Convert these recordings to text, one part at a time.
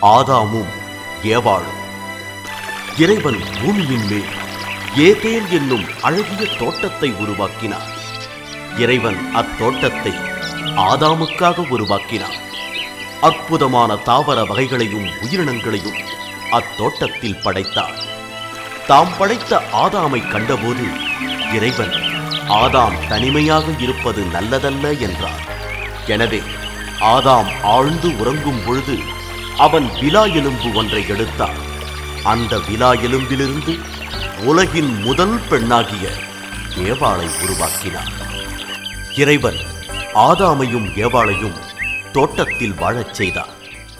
ஆதாமும் ஏவாளும் இறைவன் பூமியின் மேல் ஏதேன் என்னும் அழகிய தோட்டத்தை உருவாக்கினார் இறைவன் அத்தோட்டத்தை ஆதாமுக்காக உருவாக்கினார் அற்புதமான தாவர வகைகளையும் உயிரினங்களையும் அத்தோட்டத்தில் படைத்தார் தாம் படைத்த ஆதாமை கண்டபோது இறைவன் ஆதாம் தனிமையாக இருப்பது நல்லதல்ல என்றார் எனவே ஆதாம் ஆழ்ந்து உறங்கும் பொழுது அவன் விலா எலும்பு ஒன்றை எடுத்தான் அந்த விலா எலும்பிலிருந்து உலகின் முதல் பெண்ணாகிய ஏவாளை உருவாக்கினார் இறைவன் ஆதாமையும் ஏவாளையும் தோட்டத்தில் வாழச் செய்தார்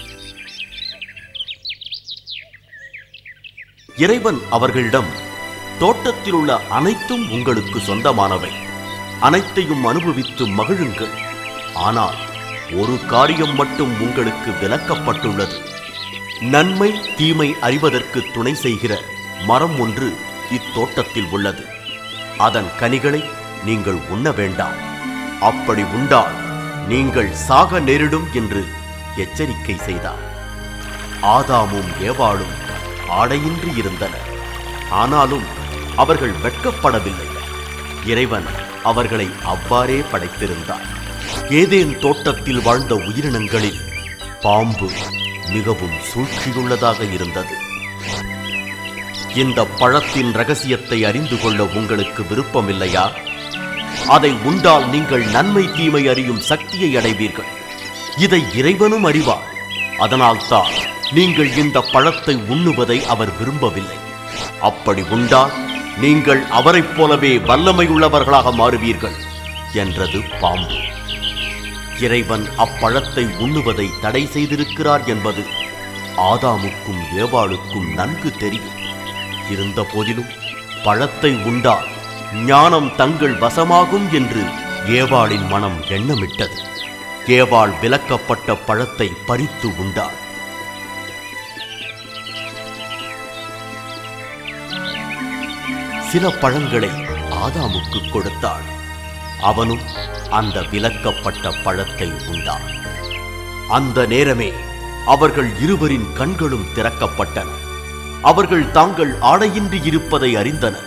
இறைவன் அவர்களிடம் தோட்டத்தில் உள்ள அனைத்தும் உங்களுக்கு சொந்தமானவை அனைத்தையும் அனுபவித்து மகிழுங்கள் ஆனால் ஒரு காரியம் மட்டும் உங்களுக்கு விலக்கப்பட்டுள்ளது நன்மை தீமை அறிவதற்கு துணை செய்கிற மரம் ஒன்று இத்தோட்டத்தில் உள்ளது அதன் கனிகளை நீங்கள் உண்ண வேண்டாம் அப்படி உண்டால் நீங்கள் சாக நேரிடும் என்று எச்சரிக்கை செய்தார் ஆதாமும் ஏவாளும் ஆடையின்றி இருந்தனர் ஆனாலும் அவர்கள் வெட்கப்படவில்லை இறைவன் அவர்களை அவ்வாறே படைத்திருந்தார் ஏதேன் தோட்டத்தில் வாழ்ந்த உயிரினங்களில் பாம்பு மிகவும் சூழ்ச்சியுள்ளதாக இருந்தது இந்த பழத்தின் ரகசியத்தை அறிந்து கொள்ள உங்களுக்கு விருப்பமில்லையா அதை உண்டால் நீங்கள் நன்மை தீமை அறியும் சக்தியை அடைவீர்கள் இதை இறைவனும் அறிவார் அதனால்தான் நீங்கள் இந்த பழத்தை உண்ணுவதை அவர் விரும்பவில்லை அப்படி உண்டால் நீங்கள் அவரைப் போலவே வல்லமை உள்ளவர்களாக மாறுவீர்கள் என்றது பாம்பு இறைவன் அப்பழத்தை உண்ணுவதை தடை செய்திருக்கிறார் என்பது ஆதாமுக்கும் ஏவாளுக்கும் நன்கு தெரியும் இருந்த போதிலும் பழத்தை உண்டால் ஞானம் தங்கள் வசமாகும் என்று ஏவாளின் மனம் எண்ணமிட்டது ஏவாள் விலக்கப்பட்ட பழத்தை பறித்து உண்டாள் சில பழங்களை ஆதாமுக்கு கொடுத்தாள் அவனும் அந்த விலக்கப்பட்ட பழத்தை உண்டான் அந்த நேரமே அவர்கள் இருவரின் கண்களும் திறக்கப்பட்டன அவர்கள் தாங்கள் ஆடையின்றி இருப்பதை அறிந்தனர்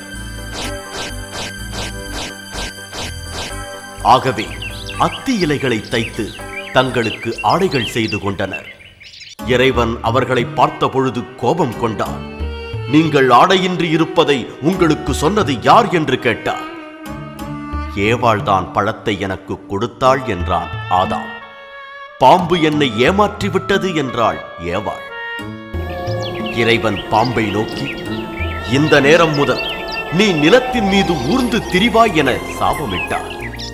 ஆகவே அத்தி இலைகளை தைத்து தங்களுக்கு ஆடைகள் செய்து கொண்டனர் இறைவன் அவர்களை பார்த்த பொழுது கோபம் கொண்டார் நீங்கள் ஆடையின்றி இருப்பதை உங்களுக்கு சொன்னது யார் என்று கேட்டார் ஏவாள் தான் பழத்தை எனக்கு கொடுத்தாள் என்றான் ஆதாம் பாம்பு என்னை ஏமாற்றி விட்டது என்றாள் ஏவாள் இறைவன் பாம்பை நோக்கி இந்த நேரம் முதல் நீ நிலத்தின் மீது ஊர்ந்து திரிவாய் என சாபமிட்டார்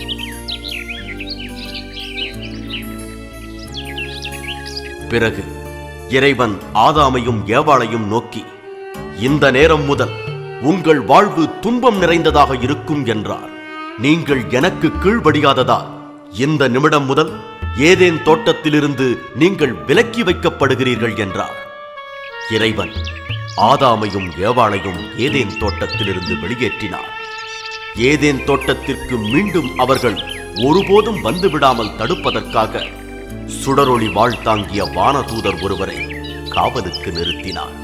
பிறகு இறைவன் ஆதாமையும் ஏவாளையும் நோக்கி இந்த நேரம் முதல் உங்கள் வாழ்வு துன்பம் நிறைந்ததாக இருக்கும் என்றார் நீங்கள் எனக்கு கீழ்படியாததால் இந்த நிமிடம் முதல் ஏதேன் தோட்டத்திலிருந்து நீங்கள் விலக்கி வைக்கப்படுகிறீர்கள் என்றார் இறைவன் ஆதாமையும் ஏவாளையும் ஏதேன் தோட்டத்திலிருந்து வெளியேற்றினார் ஏதேன் தோட்டத்திற்கு மீண்டும் அவர்கள் ஒருபோதும் வந்துவிடாமல் தடுப்பதற்காக சுடரொளி வாழ் தாங்கிய வானதூதர் ஒருவரை காவலுக்கு நிறுத்தினார்